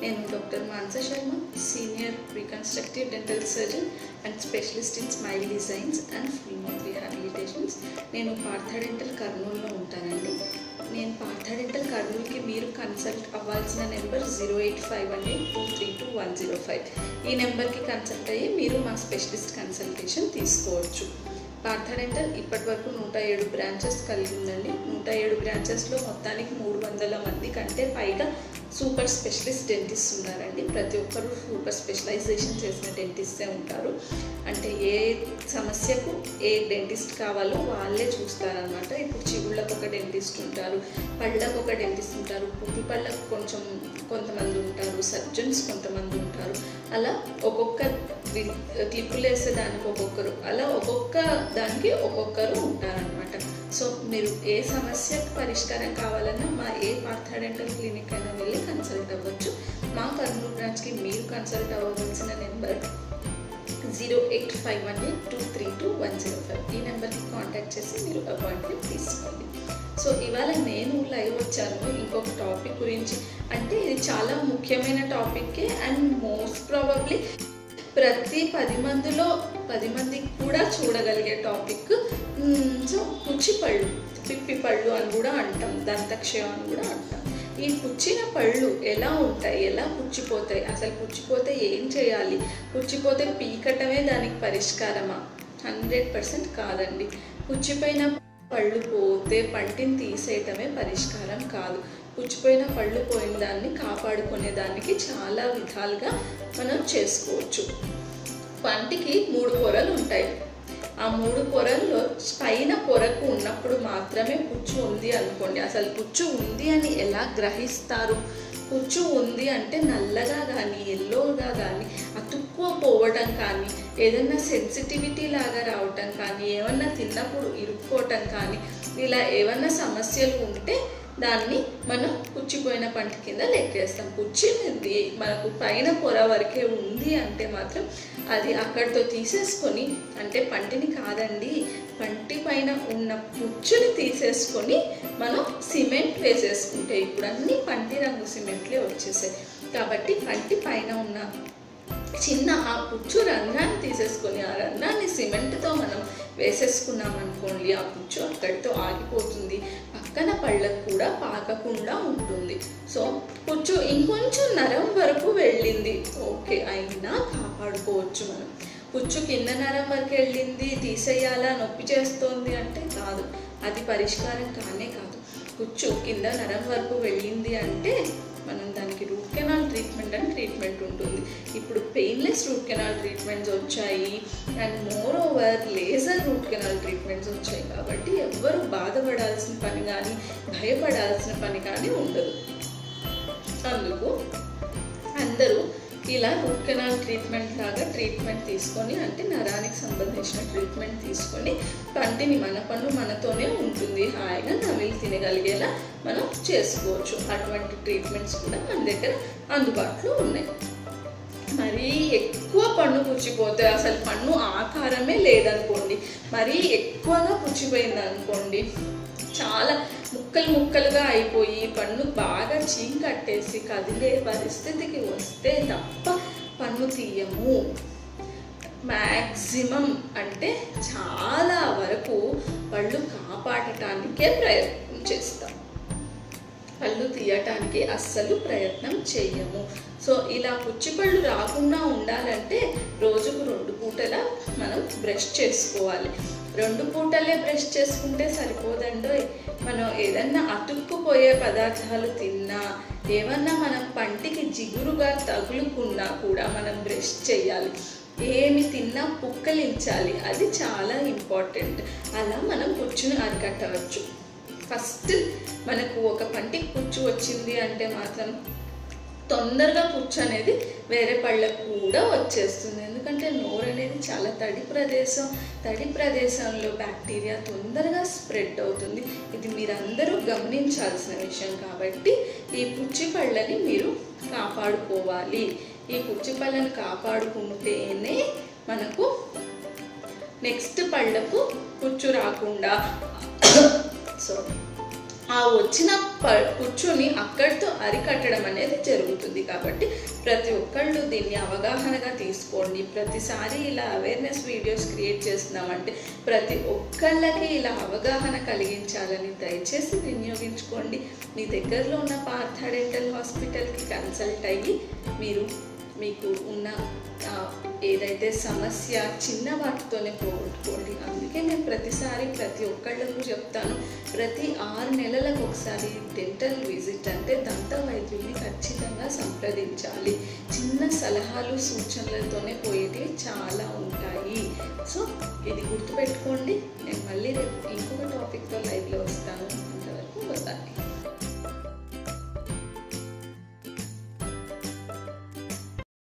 నేను doctor Mansa Sharma senior reconstructive dental surgeon and specialist in smile designs and full mouth rehabilitations నేను Partha dental కర్నూలులో ఉంటానండి నేను పార్థ డెంటల్ కర్నూలుకి మీరు కన్సల్ట్ అవ్వాల్సిన number zero eight five one eight two three two one zero five ఈ నెంబర్కి కన్సల్ట్ అయ్యి మీరు మా స్పెషలిస్ట్ కన్సల్టేషన్ తీసుకోవచ్చు పార్థ డెంటల్ ఇప్పటి వరకు నూట ఏడు బ్రాంచెస్ కలిగి ఉందండి నూట ఏడు బ్రాంచెస్లో మొత్తానికి మూడు వందల మంది కంటే పైగా సూపర్ స్పెషలిస్ట్ డెంటిస్ట్ ఉన్నారండి ప్రతి ఒక్కరు సూపర్ స్పెషలైజేషన్ చేసిన డెంటిస్టే ఉంటారు అంటే ఏ సమస్యకు ఏ డెంటిస్ట్ కావాలో వాళ్ళే చూస్తారనమాట ఇప్పుడు చిగుళ్ళకు ఒక డెంటిస్ట్ ఉంటారు పళ్ళకు ఒక డెంటిస్ట్ ఉంటారు పుట్టి పళ్ళకు కొంచెం కొంతమంది ఉంటారు సర్జన్స్ కొంతమంది ఉంటారు అలా ఒక్కొక్క వి- క్లిప్పులు వేసే దానికి ఒక్కొక్కరు అలా ఒక్కొక్క దానికి ఒక్కొక్కరు ఉంటారనమాట సో మీరు ఏ సమస్యకు పరిష్కారం కావాలన్నా మా ఏ పార్థ డెంటల్ క్లినిక్ అయినా వెళ్ళి కన్సల్ట్ అవ్వచ్చు మా కర్నూలు బ్రాంచ్కి మీరు కన్సల్ట్ అవ్వవలసిన number zero eight five one eight two three two one zero five ఈ నెంబర్కి కాంటాక్ట్ చేసి మీరు అపాయింట్మెంట్ తీసుకోండి సో ఇవాళ నేను లైవ్ వచ్చాను ఇంకొక టాపిక్ గురించి అంటే ఇది చాలా ముఖ్యమైన టాపిక్కే అండ్ మోస్ట్ ప్రాబబ్లీ ప్రతి పది మందిలో పది మందికి కూడా చూడగలిగే టాపిక్ మ్మ్, సో పుచ్చిపళ్ళు పిప్పి పళ్ళు అని కూడా అంటాం దంతక్షయం అని కూడా అంటాం ఈ పుచ్చిన పళ్ళు ఎలా ఉంటాయి ఎలా పుచ్చిపోతాయి అసలు పుచ్చిపోతే ఏం చేయాలి పుచ్చిపోతే పీకటమే దానికి పరిష్కారమా హండ్రెడ్ పర్సెంట్ కాదండి పుచ్చిపోయిన పళ్ళు పోతే పంటిని తీసేయటమే పరిష్కారం కాదు పుచ్చిపోయిన పళ్ళు పోయిన దాన్ని కాపాడుకునే దానికి చాలా విధాలుగా మనం చేసుకోవచ్చు పంటికి మూడు పొరలు ఉంటాయి ఆ మూడు పొరల్లో పైన పొరకు ఉన్నప్పుడు మాత్రమే పుచ్చు ఉంది అనుకోండి అసలు పుచ్చు ఉంది అని ఎలా గ్రహిస్తారు పుచ్చు ఉంది అంటే నల్లగా కానీ ఎల్లోగా కానీ అతుక్కువ పోవటం కానీ ఏదన్నా సెన్సిటివిటీ లాగా రావటం కానీ ఏమన్నా తిన్నప్పుడు ఇరుక్కోవటం కానీ ఇలా ఏమన్నా సమస్యలు ఉంటే దాన్ని మనం పుచ్చిపోయిన పంట కింద లెక్కేస్తాం పుచ్చినది మనకు పైన పొర వరకే ఉంది అంటే మాత్రం అది అక్కడితో తీసేసుకొని అంటే పంటిని కాదండి పంటి పైన ఉన్న పుచ్చుని తీసేసుకొని మనం సిమెంట్ వేసేసుకుంటే ఇప్పుడు అన్ని పంటి రంగు సిమెంట్లే వచ్చేసాయి కాబట్టి పంటి పైన ఉన్న చిన్న ఆ పుచ్చు రంధ్రాన్ని తీసేసుకొని ఆ రంధ్రాన్ని సిమెంట్తో మనం వేసేసుకున్నాం అనుకోండి ఆ పుచ్చు అక్కడితో ఆగిపోతుంది పక్కన పళ్ళకు కూడా పాకకుండా ఉంటుంది సో పుచ్చు ఇంకొంచెం నరం వరకు వెళ్ళింది ఓకే అయినా కాపాడుకోవచ్చు మనం పుచ్చు కింద నరం వరకు వెళ్ళింది తీసేయాలా నొప్పి చేస్తోంది అంటే కాదు అది పరిష్కారం కానే కాదు పుచ్చు కింద నరం వరకు వెళ్ళింది అంటే మనం దానికి రూట్ కెనాల్ ట్రీట్మెంట్ అని ట్రీట్మెంట్ ఉంటుంది ఇప్పుడు పెయిన్లెస్ రూట్ కెనాల్ ట్రీట్మెంట్స్ వచ్చాయి and moreover laser root canal treatments వచ్చాయి కాబట్టి ఎవ్వరు బాధపడాల్సిన పని కానీ భయపడాల్సిన పని కానీ ఉండదు అందుకు అందరూ ఇలా రూట్ కెనాల్ ట్రీట్మెంట్ లాగా ట్రీట్మెంట్ తీసుకొని అంటే నరానికి సంబంధించిన ట్రీట్మెంట్ తీసుకొని పంటిని మన పన్ను మనతోనే ఉంటుంది హాయిగా నమిలి తినగలిగేలా మనం చేసుకోవచ్చు అటువంటి ట్రీట్మెంట్స్ కూడా మన దగ్గర అందుబాటులో ఉన్నాయి మరీ ఎక్కువ పన్ను పుచ్చిపోతే అసలు పన్ను ఆకారమే లేదనుకోండి మరీ ఎక్కువగా పుచ్చిపోయింది అనుకోండి చాలా ముక్కలు ముక్కలుగా అయిపోయి పన్ను బాగా చీంకట్టేసి కదిలే పరిస్థితికి వస్తే తప్ప పన్ను తీయము మ్యాక్సిమం అంటే చాలా వరకు పళ్ళు కాపాడటానికే ప్రయత్నం చేస్తాం పళ్ళు తీయటానికి అస్సలు ప్రయత్నం చేయము సో ఇలా పుచ్చిపళ్ళు రాకుండా ఉండాలంటే రోజుకు రెండు పూటల మనం బ్రష్ చేసుకోవాలి రెండు పూటలే బ్రష్ చేసుకుంటే సరిపోదండి మనం ఏదన్నా అతుక్కుపోయే పదార్థాలు తిన్నా ఏమన్నా మనం పంటికి జిగురుగా తగులుకున్నా కూడా మనం బ్రష్ చేయాలి ఏమి తిన్నా పుక్కలించాలి అది చాలా ఇంపార్టెంట్ అలా మనం పుచ్చుని అరికట్టవచ్చు ఫస్ట్ మనకు ఒక పంటికి పుచ్చు వచ్చింది అంటే మాత్రం తొందరగా పుచ్చు అనేది వేరే పళ్ళకు కూడా వచ్చేస్తుంది ఎందుకంటే నోరు అనేది చాలా తడి ప్రదేశం తడి ప్రదేశంలో బ్యాక్టీరియా తొందరగా స్ప్రెడ్ అవుతుంది ఇది మీరందరూ గమనించాల్సిన విషయం కాబట్టి ఈ పుచ్చి పళ్ళని మీరు కాపాడుకోవాలి ఈ పుచ్చి పళ్ళని కాపాడుకుంటేనే మనకు నెక్స్ట్ పళ్ళకు పుచ్చు రాకుండా సో ఆ వచ్చిన ప పుచ్చుని అక్కడితో అరికట్టడం అనేది జరుగుతుంది కాబట్టి ప్రతి ఒక్కళ్ళు దీన్ని అవగాహనగా తీసుకోండి ప్రతిసారి ఇలా అవేర్నెస్ వీడియోస్ క్రియేట్ చేస్తున్నామంటే ప్రతి ఒక్కళ్ళకి ఇలా అవగాహన కలిగించాలని దయచేసి వినియోగించుకోండి మీ దగ్గరలో ఉన్న పార్థ డెంటల్ హాస్పిటల్కి కన్సల్ట్ అయ్యి మీరు మీకు ఉన్న ఆ, ఏదైతే సమస్య చిన్న వాటితోనే పోగొట్టుకోండి అందుకే నేను ప్రతిసారి ప్రతి ఒక్కళ్ళకు చెప్తాను ప్రతి ఆరు నెలలకు ఒకసారి డెంటల్ విజిట్ అంటే దంత వైద్యుల్ని ఖచ్చితంగా సంప్రదించాలి చిన్న సలహాలు సూచనలతోనే పోయేటివి చాలా ఉంటాయి సో ఇది గుర్తుపెట్టుకోండి నేను మళ్ళీ రేపు ఇంకొక టాపిక్తో లైవ్లో వస్తాను అంతవరకు వద్దాలి